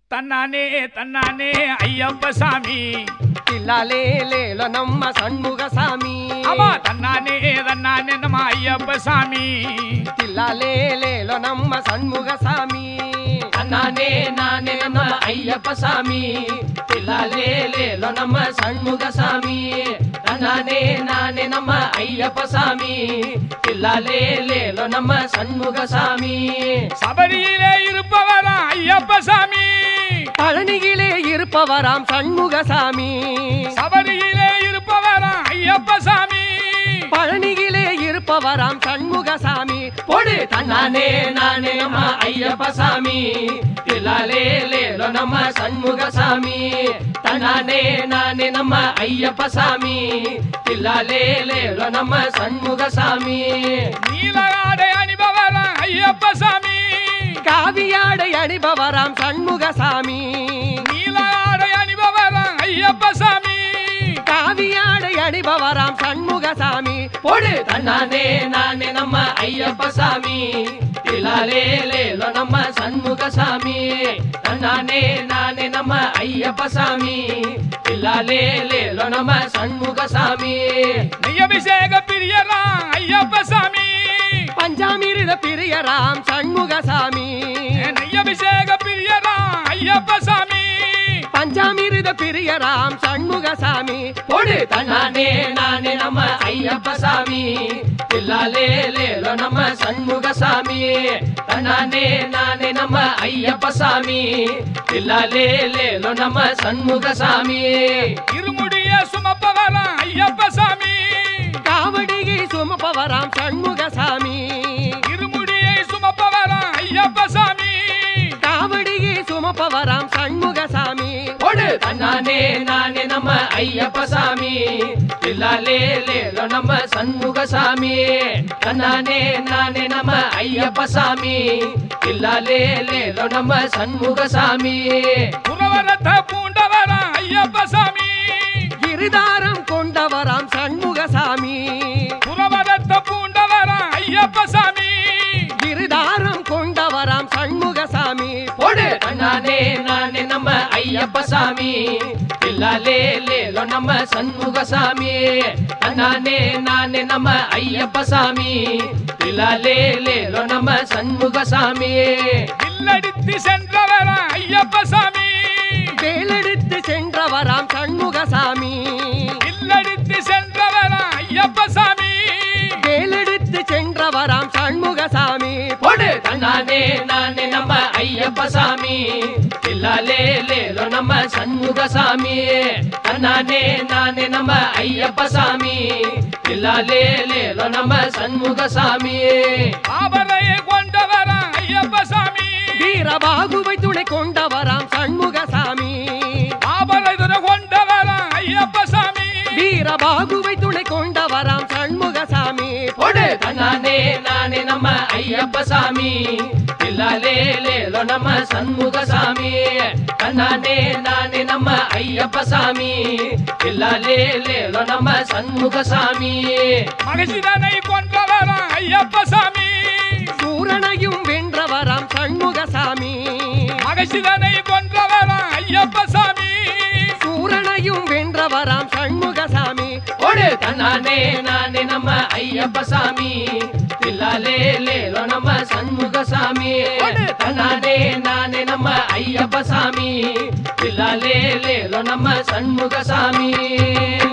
தன்னானே தன்னானே ஐயப்ப சாமி தில்லாலே லேலோ நம்ம சண்முக சாமி ஆமா தன்னானே தன்னானே நம்ம ஐயப்ப சாமி தில்லாலே லேலோ நம்ம சண்முக சாமி நானே நானே நம்ம ஐயப்ப சாமி தில்லாலே லேலோ நம்ம சண்முக சாமி நானே நானே நம்ம ஐயப்ப சாமி தில்லாலே லேலோ நம்ம சண்முக சாமி சபரியிலே இருப்பவரா ஐயப்ப சாமி பழனியிலே இருப்பவராம் சண்முக சாமி சபரியிலே இருப்பவரா ஐயப்ப சாமி பழனியிலே இருப்பவராம் சண்முக சாமி போடு தன்னானே நானே நம்ம ஐயப்ப சாமி தில்லாலே லேலோ நம்ம சண்முக சாமி தன்னானே நானே நம்ம ஐயப்ப சாமி தில்லாலே லேலோ நம்ம சண்முக சாமி நீலகாடை அணிபவரா ஐயப்ப சாமி காவியாடை அணிபவராம் சண்முக சாமி நீலகாடை அணிபவரா ஐயப்ப சாமி காவியாடை அணிபவராம் சண்முக சாமி போடு தன்னானே நானே நம்ம ஐயப்ப சாமி தில்லாலே லேலோ நம்ம சண்முக சாமி தன்னானே நானே நம்ம ஐயப்ப சாமி தில்லாலே லேலோ நம்ம சண்முக சாமி நெய்யபிஷேக பிரியரா ஐயப்ப சாமி பஞ்சாமிருத பிரியராம் சண்முக சாமி நெய்யபிஷேக பிரியரா ஐயப்ப சாமி பஞ்சாமிருத பிரியராம் சண்முக சாமி போடு தன்னானே நானே நம்ம ஐயப்ப சாமி தில்லாலே லேலோ நம்ம சண்முக சாமி தன்னானே நானே நம்ம ஐயப்ப சாமி தில்லாலே லேலோ நம்ம சண்முக சாமி இருமுடிய சுமப்பவரா ஐயப்ப சாமி காவடியை சுமப்பவராம் சண்முக சாமி இருமுடியை சுமப்பவரா ஐயப்ப சாமி காவடியை சுமப்பவராம் சண்முக சாமி போடு தன்னானே நானே நம்ம ஐயப்ப சாமி தில்லாலே லேலோ நம்ம சண்முக சாமி தன்னானே நானே நம்ம ஐயப்ப சாமி தில்லாலே லேலோ நம்ம சண்முக சாமி புறவரத்தை பூண்டவரா ஐயப்ப சாமி இருதாரம் கொண்டவராம் சண்முக சாமி புறவரத்தை பூண்டவரா ஐயப்ப சாமி இருதாரம் கொண்டவராம் சண்முக சாமி போடு தன்னானே நானே நம்ம ஐயப்ப சாமி தில்லாலே லேலோ நம்ம சண்முக சாமி தன்னானே நானே நம்ம ஐயப்ப சாமி தில்லாலே லேலோ நம்ம சண்முக சாமி இல்லடித்து சென்றவரா ஐயப்ப சாமி வேலெடுத்து சென்றவராம் சண்முக சாமி இல்லடித்து சென்றவரா ஐயப்ப சாமி வேலெடுத்து சென்றவராம் சண்முக சாமி போடு தன்னானே நானே நம்ம ஐயப்ப சாமி தில்லாலே லேலோ நம்ம சண்முக சாமி தன்னானே நானே நம்ம ஐயப்ப சாமி தில்லாலே லேலோ நம்ம சண்முக சாமி ஆபரையை கொண்டவரா ஐயப்ப சாமி வீரபாகுவை துணை கொண்டவராம் சண்முக சாமி ஆபரை துணை கொண்டவரா ஐயப்ப சாமி வீரபாகுவை துணை கொண்டவராம் சண்முக சாமி போடு தன்னானே நானே நம்ம ஐயப்ப சாமி தில்லாலே லேலோ நம்ம சண்முக சாமி தன்னானே நானே நம்ம ஐயப்ப சாமி தில்லாலே லேலோ நம்ம சண்முக சாமி மகசிதனை கொன்றவரா ஐயப்ப சாமி சூரனையும் வென்றவராம் சண்முக சாமி மகசிதனை கொன்றவரா ஐயப்ப சாமி சூரனையும் வென்றவராம் சண்முக சாமி போடு தன்னானே நானே நம்ம ஐயப்ப சாமி தில்லாலே லேலோ நம்ம சண்முக சாமி தன்னானே நானே நம்ம ஐயப்ப சாமி தில்லாலே லேலோ நம்ம சண்முக சாமி